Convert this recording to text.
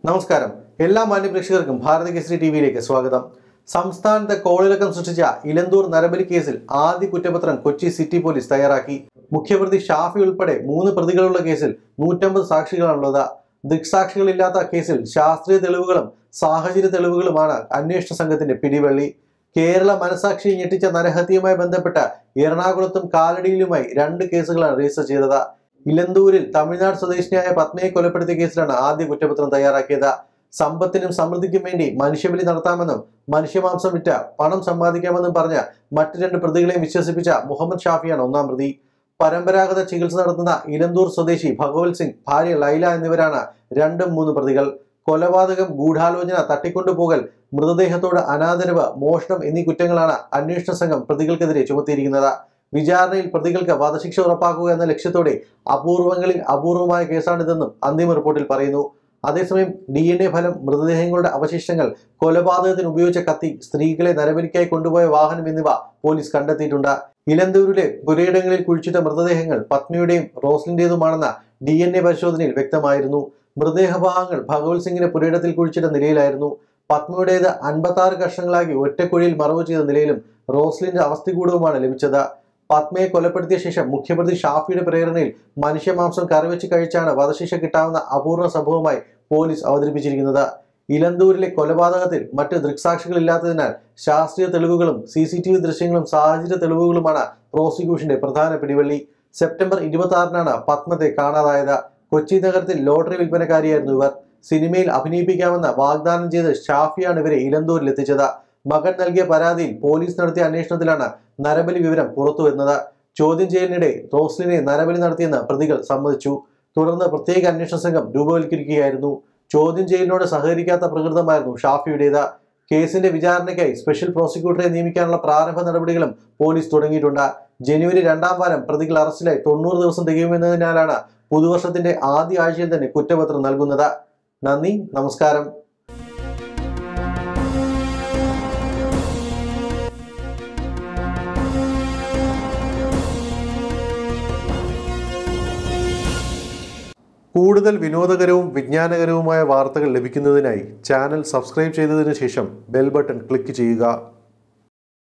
നമസ്കാരം എല്ലാ മാന്യപ്രേക്ഷകർക്കും ഭാരത കേസരി ടി വിയിലേക്ക് സ്വാഗതം സംസ്ഥാനത്തെ കോളിളക്കം സൃഷ്ടിച്ച ഇലന്തൂർ നരബലി കേസിൽ ആദ്യ കുറ്റപത്രം കൊച്ചി സിറ്റി പോലീസ് തയ്യാറാക്കി മുഖ്യപ്രതി ഷാഫി ഉൾപ്പെടെ മൂന്ന് പ്രതികളുള്ള കേസിൽ നൂറ്റമ്പത് സാക്ഷികളാണുള്ളത് ദൃക്സാക്ഷികളില്ലാത്ത കേസിൽ ശാസ്ത്രീയ തെളിവുകളും സാഹചര്യ തെളിവുകളുമാണ് അന്വേഷണ സംഘത്തിന്റെ പിടിവള്ളി കേരള മനസാക്ഷി ഞെട്ടിച്ച നരഹത്യയുമായി ബന്ധപ്പെട്ട എറണാകുളത്തും കാലടിയിലുമായി രണ്ട് കേസുകളാണ് രജിസ്റ്റർ ചെയ്തത് ഇലന്തൂരിൽ തമിഴ്നാട് സ്വദേശിനിയായ പത്നിയെ കൊലപ്പെടുത്തിയ കേസിലാണ് ആദ്യ കുറ്റപത്രം തയ്യാറാക്കിയത് സമ്പത്തിനും സമൃദ്ധിക്കും വേണ്ടി മനുഷ്യബലി നടത്താമെന്നും മനുഷ്യമാംസം വിറ്റ പണം സമ്പാദിക്കാമെന്നും പറഞ്ഞ മറ്റു രണ്ട് പ്രതികളെയും വിശ്വസിപ്പിച്ച മുഹമ്മദ് ഷാഫിയാണ് ഒന്നാം പ്രതി പരമ്പരാഗത ചികിത്സ നടത്തുന്ന ഇലന്തൂർ സ്വദേശി ഭഗവത് സിംഗ് ഭാര്യ ലൈല എന്നിവരാണ് രണ്ടും മൂന്ന് പ്രതികൾ കൊലപാതകം ഗൂഢാലോചന തട്ടിക്കൊണ്ടുപോകൽ മൃതദേഹത്തോട് അനാദരവ് മോഷണം എന്നീ കുറ്റങ്ങളാണ് അന്വേഷണ സംഘം പ്രതികൾക്കെതിരെ ചുമത്തിയിരിക്കുന്നത് വിചാരണയിൽ പ്രതികൾക്ക് വധശിക്ഷ ഉറപ്പാക്കുക എന്ന ലക്ഷ്യത്തോടെ അപൂർവങ്ങളിൽ അപൂർവമായ കേസാണിതെന്നും അന്തിമ റിപ്പോർട്ടിൽ പറയുന്നു അതേസമയം ഡി എൻ എ ഫലം മൃതദേഹങ്ങളുടെ അവശിഷ്ടങ്ങൾ കൊലപാതകത്തിന് ഉപയോഗിച്ച കത്തി സ്ത്രീകളെ നരബലിക്കായി കൊണ്ടുപോയ വാഹനം എന്നിവ പോലീസ് കണ്ടെത്തിയിട്ടുണ്ട് ഇലന്തൂരിലെ പുരയിടങ്ങളിൽ കുഴിച്ചിട്ട മൃതദേഹങ്ങൾ പത്നിയുടെയും റോസ്ലിന്റേതുമാണെന്ന ഡി എൻ എ പരിശോധനയിൽ വ്യക്തമായിരുന്നു മൃതദേഹഭാഗങ്ങൾ ഭഗവത് സിംഗിന്റെ പുരയിടത്തിൽ കുഴിച്ചിട്ട നിലയിലായിരുന്നു പത്നിയുടേത് അൻപത്തി ആറ് കഷ്ണങ്ങളാക്കി ഒറ്റക്കുഴിയിൽ മറവ് ചെയ്ത നിലയിലും റോസ്ലിന്റെ അവസ്ഥികൂടവുമാണ് ലഭിച്ചത് പത്മയെ കൊലപ്പെടുത്തിയ ശേഷം മുഖ്യപ്രതി ഷാഫിയുടെ പ്രേരണയിൽ മനുഷ്യമാംസം കറിവെച്ച് കഴിച്ചാണ് വധശിക്ഷ കിട്ടാവുന്ന അപൂർവ സംഭവമായി പോലീസ് അവതരിപ്പിച്ചിരിക്കുന്നത് ഇലന്തൂരിലെ കൊലപാതകത്തിൽ മറ്റ് ദൃക്സാക്ഷികളില്ലാത്തതിനാൽ ശാസ്ത്രീയ തെളിവുകളും സി സി ടി വി ദൃശ്യങ്ങളും സാഹചര്യ തെളിവുകളുമാണ് പ്രോസിക്യൂഷന്റെ പ്രധാന പിടിവള്ളി സെപ്റ്റംബർ ഇരുപത്തി ആറിനാണ് പത്മത്തെ കാണാതായത് കൊച്ചി നഗരത്തിൽ ലോട്ടറി വിൽപ്പനക്കാരിയായിരുന്നു ഇവർ സിനിമയിൽ അഭിനയിപ്പിക്കാമെന്ന് വാഗ്ദാനം ചെയ്ത് ഷാഫിയാണ് ഇവരെ ഇലന്തൂരിൽ എത്തിച്ചത് മകൻ നൽകിയ പരാതിയിൽ പോലീസ് നടത്തിയ അന്വേഷണത്തിലാണ് നരബലി വിവരം പുറത്തുവരുന്നത് ചോദ്യം ചെയ്യലിനിടെ റോസ്ലിനെ നരബലി നടത്തിയെന്ന് പ്രതികൾ സമ്മതിച്ചു തുടർന്ന് പ്രത്യേക അന്വേഷണ സംഘം രൂപവൽക്കരിക്കുകയായിരുന്നു ചോദ്യം ചെയ്യലിനോട് സഹകരിക്കാത്ത പ്രകൃതമായിരുന്നു ഷാഫിയുടേത് കേസിന്റെ വിചാരണയ്ക്കായി സ്പെഷ്യൽ പ്രോസിക്യൂട്ടറെ നിയമിക്കാനുള്ള പ്രാരംഭ നടപടികളും പോലീസ് തുടങ്ങിയിട്ടുണ്ട് ജനുവരി രണ്ടാം വാരം പ്രതികൾ അറസ്റ്റിലായി തൊണ്ണൂറ് ദിവസം തികയുമെന്നതിനാലാണ് പുതുവർഷത്തിന്റെ ആദ്യ ആഴ്ചയിൽ തന്നെ കുറ്റപത്രം നൽകുന്നത് നന്ദി നമസ്കാരം കൂടുതൽ വിനോദകരവും വിജ്ഞാനകരവുമായ വാർത്തകൾ ലഭിക്കുന്നതിനായി ചാനൽ സബ്സ്ക്രൈബ് ചെയ്തതിനു ശേഷം ബെൽ ബട്ടൺ ക്ലിക്ക് ചെയ്യുക